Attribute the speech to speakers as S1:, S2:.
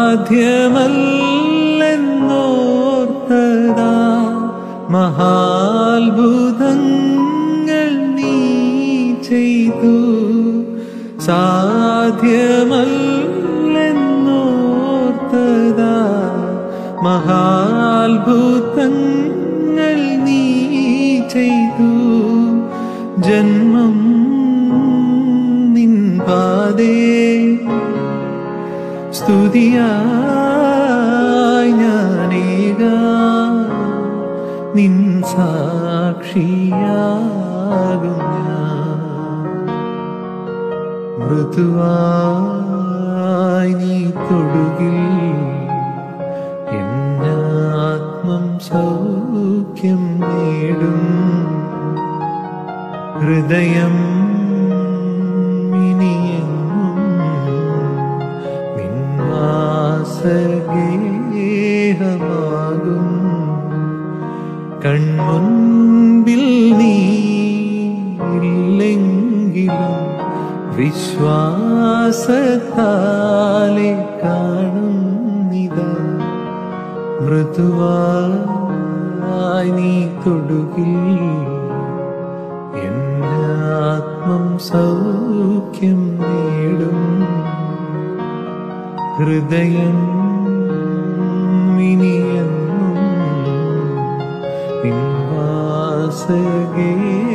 S1: സാധ്യമല്ലെന്നോർത്തതാ മഹാത്ഭുതങ്ങൾ നീ ചെയ്തു സാധ്യമല്ലെന്നോർത്തതാ മഹാത്ഭുതങ്ങൾ നീ ചെയ്തു ജന്മം നിൻ പാതേ സ്തുതിയായി ഞാനേക നിൻ സാക്ഷിയാകും ഞാൻ മൃദുവായി നീ തൊടുകിൽ എന്നാത്മം സൗഖ്യം നേടും ഹൃദയം ഇനിയെന്നും നിൻവാസഗേഹമാകും കൺമുൻപിൽ നീ ഇല്ലെങ്കിലും വിശ്വാസത്താലെ കാണുന്നിതാ മൃദുവായി നീ തൊടുകിൽ എന്റെ ആത്മം സൗഖ്യം നേടും ഹൃദയം ഇനിയെന്നും നിൻവാസഗേ